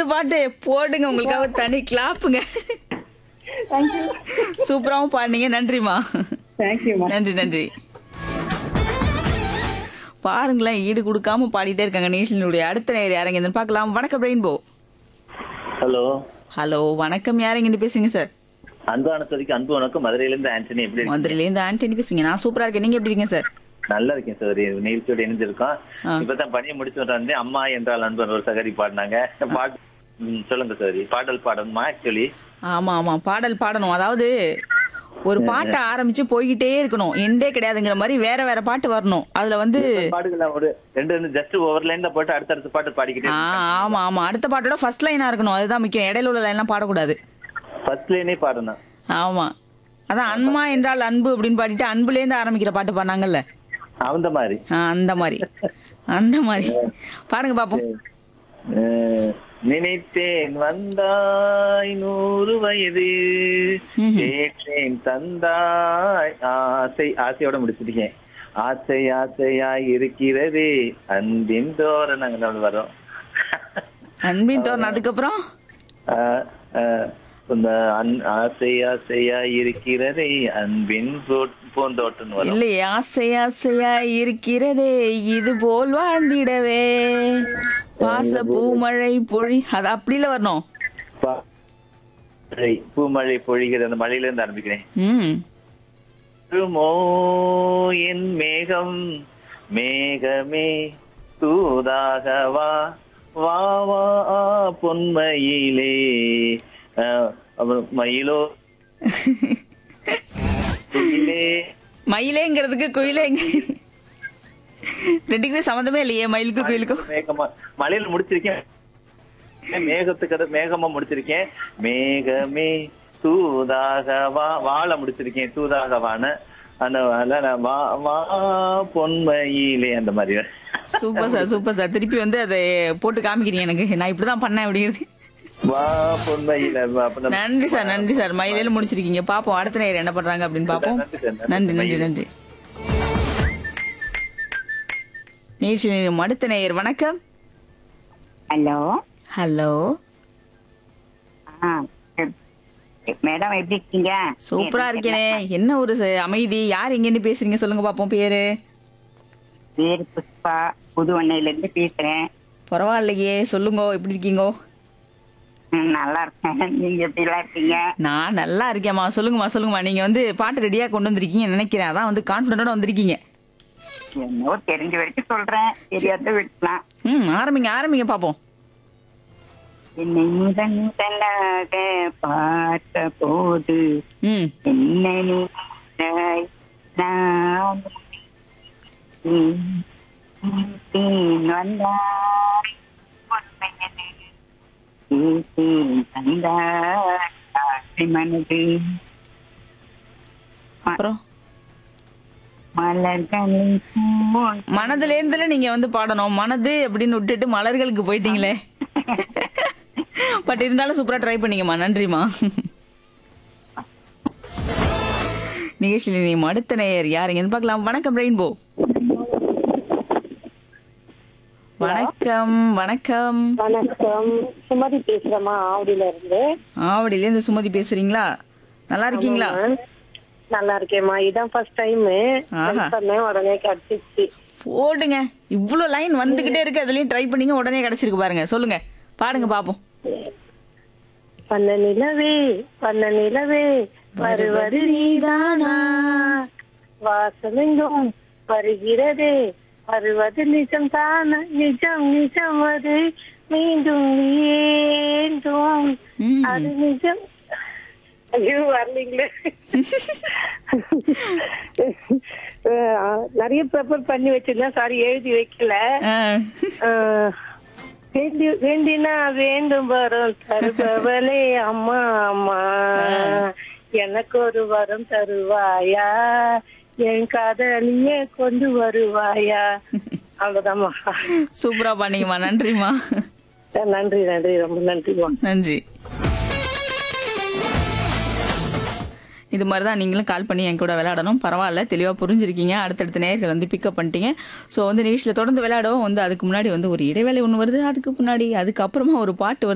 பாட்டு போடுங்க உங்களுக்காக தனி கிளாப்புங்க தேங்க்யூ சூப்பராவும் பாடுனீங்க நன்றிமா தேங்க்யூமா நன்றி நன்றி பாருங்களேன் ஈடு கொடுக்காம பாடிட்டே இருக்காங்க நேஷனுடைய அடுத்த நேர் யாரங்க பார்க்கலாம் வணக்கம் ரெயின்போ ஹலோ ஹலோ வணக்கம் யாரங்க பேசுங்க சார் அன்பான சோதிக்கு அன்பு வணக்கம் மதுரையில இருந்து ஆண்டனி எப்படி இருக்கீங்க? மதுரையில இருந்து ஆண்டனி பேசுங்க நான் சூப்பரா இருக்கேன் நீங்க எப்படி இருக்கீங்க சார் நல்லா இருக்கேன் சோதரி நிகழ்ச்சியோட இணைஞ்சிருக்கோம் ஆ. இப்பதான் பணியை முடிச்சு வந்தேன் அம்மா என்றால் அன்பன் ஒரு சகரி பாடினாங்க பாட்டு ம், சொல்லுங்க சோதரி பாடல் பாடணுமா ஆக்சுவலி ஆமா ஆமா பாடல் பாடணும் அதாவது ஒரு பாட்டை ஆரம்பிச்சு போய்கிட்டே இருக்கணும் எண்டே கிடையாதுங்கிற மாதிரி வேற வேற பாட்டு வரணும் அதுல வந்து பாடுகள ஒரு ரெண்டு ரெண்டு ஜஸ்ட் ஓவர் லைன்ல போட்டு அடுத்தடுத்த பாட்டு பாடிக்கிட்டே ஆ ஆமா ஆமா அடுத்த பாட்டோட ஃபர்ஸ்ட் லைனா இருக்கணும் அதுதான் முக்கியம் இடையில உள்ள லைன்லாம் பாடக்கூடாது ஃபர்ஸ்ட் லைனே பாடணும் ஆமா அதான் அன்மா என்றால் அன்பு அப்படின்னு பாடிட்டு அன்புல இருந்து ஆரம்பிக்கிற பாட்டு பாடினாங்கல்ல அந்த மாதிரி ஆ, அந்த மாதிரி அந்த மாதிரி பாருங்க பாப்போம் அஹ், நினைத்தேன் வந்தாய் நூறு வயது ம்ஹும். கேட்டேன் தந்தாய் ஆசை ஆசையோட முடிச்சிருக்கேன் ஆசை ஆசையாய் இருக்கிறது அன்பின் தோரணங்கள் வரும் அன்பின் தோரணம் அதுக்கப்புறம் அஹ், அஹ், இந்த அன்- ஆசை ஆசையாய் இருக்கிறதே அன்பின் பூ- பூந்தோட்டம் வரும் இல்லையே ஆசை ஆசையா இருக்கிறதே இது போல் வாழ்ந்திடவே பாச பூமழை பொழி அது அப்படில வரணும் பா- மழை, பூமழை பொழிகிற அந்த மழையில இருந்து ஆரம்பிக்கிறேன் ம் வருமோ என் மேகம் மேகமே தூதாக வா வா வா பொன்மையிலே அஹ், அப்புறம் மயிலோ குயிலே மயிலேங்கிறதுக்கு குயிலேங்க ரெண்டுக்குமே சம்மந்தமே இல்லையே மயிலுக்கு குயிலுக்கும் மேகமா மலையில முடிச்சிருக்கேன் மேகத்துக்கு மேகமா முடிச்சிருக்கேன் மேகமே தூதாக வா வாழ முடிச்சிருக்கேன் தூதாக வான அந்த வாழ நான் வா வா பொன்மையிலே அந்த மாதிரி சூப்பர் சார் சூப்பர் சார் திருப்பி வந்து அதை போட்டு காமிக்கிறீங்க எனக்கு நான் இப்படிதான் பண்ணேன் அப்படிங்கிறது வா பொன்மையில வா, அப்ப நம்ம- நன்றி சார் நன்றி சார் மயிலேல முடிச்சிருக்கீங்க பாப்போம் அடுத்த நேரம் என்ன பண்றாங்க அப்படின்னு பாப்போம் நன்றி சார், நன்றி. நன்றி நன்றி நன்றி நீச்சல் அடுத்த நேயர் வணக்கம் ஹலோ ஹலோ ஆ மேடம் எப்படி இருக்கீங்க சூப்பரா இருக்கேனே என்ன ஒரு ச- அமைதி யார் எங்க இருந்து பேசுறீங்க சொல்லுங்க பாப்போம் பேரு பேரு புஷ்பா புதுவண்ணையில இருந்து பேசுறேன் பரவாயில்லையே சொல்லுங்க எப்படி இருக்கீங்க ம், நல்லா இருக்கேன் நீங்க எப்படி எல்லாம் இருக்கீங்க நான் நல்லா இருக்கேம்மா சொல்லுங்கம்மா சொல்லுங்கம்மா நீங்க வந்து பாட்டு ரெடியா கொண்டு வந்திருக்கீங்கன்னு நினைக்கிறேன் அதான் வந்து கான்பிடண்டோட வந்திருக்கீங்க என்னவோ தெரிஞ்ச வரைக்கும் சொல்றேன் தெரியாத விட்டுலாம் ம் ஆரம்பிங்க ஆரம்பிங்க பாப்போம் என்னை முதன் முதலாக பார்த்த போது ம் என்ன நினைத்தாய் நான் தேன் வந்தாய் உண்மையனே தேன் தந்தாய் ஆசை மனது அப்புறம் மலர்களின் பூ- மனதுல இருந்துல நீங்க வந்து பாடணும் மனது அப்படின்னு விட்டுட்டு மலர்களுக்கு போயிட்டீங்களே பட் இருந்தாலும் சூப்பரா ட்ரை பண்ணீங்கம்மா நன்றிம்மா நிகழ்ச்சியில் நீ அடுத்த நேயர் யாருங்கன்னு பார்க்கலாம் வணக்கம் ரெயின்போ வணக்கம் வணக்கம் வணக்கம் சுமதி பேசுறேம்மா ஆவடியில இருந்து ஆவடியில இருந்து சுமதி பேசுறீங்களா நல்லா இருக்கீங்களா நல்லா இருக்கேம்மா இதான் ஃபர்ஸ்ட் டைம் ஆஹா. பண்ணேன் உடனே கிடைச்சிச்சு போடுங்க இவ்வளவு லைன் வந்துகிட்டே இருக்கு அதுலயும் ட்ரை பண்ணீங்க உடனே கிடைச்சிருக்கு பாருங்க சொல்லுங்க பாடுங்க பாப்போம் பண்ண நிலவே பண்ண நிலவே வருவது நீதானா வாசமெங்கும் வருகிறதே வருவது நிஜம் தான நிஜம் நிஜம் அது மீண்டும் வேண்டும் ம். அது நிஜம் ஐயோ வரலீங்களே அஹ் நிறைய பேப்பர் பண்ணி வச்சிருந்தேன் சாரி எழுதி வைக்கல ஆ. அஹ் வேண்டி வேண்டினா வேண்டும் வரும் தருபவளே அம்மா அம்மா எனக்கு ஒரு வரம் தருவாயா என் காதலியே கொண்டு வருவாயா அவ்வளவுதாம்மா சூப்பரா பண்ணீங்கம்மா நன்றிம்மா நன்றி நன்றி ரொம்ப நன்றிம்மா நன்றி இது மாதிரி தான் நீங்களும் கால் பண்ணி என் கூட விளையாடணும் பரவாயில்ல தெளிவாக புரிஞ்சிருக்கீங்க அடுத்தடுத்த நேர்கள் வந்து பிக்கப் பண்ணிட்டீங்க ஸோ வந்து நிகழ்ச்சியில் தொடர்ந்து விளையாடவும் வந்து அதுக்கு முன்னாடி வந்து ஒரு இடைவேளை ஒன்று வருது அதுக்கு முன்னாடி அதுக்கப்புறமா ஒரு பாட்டு வருது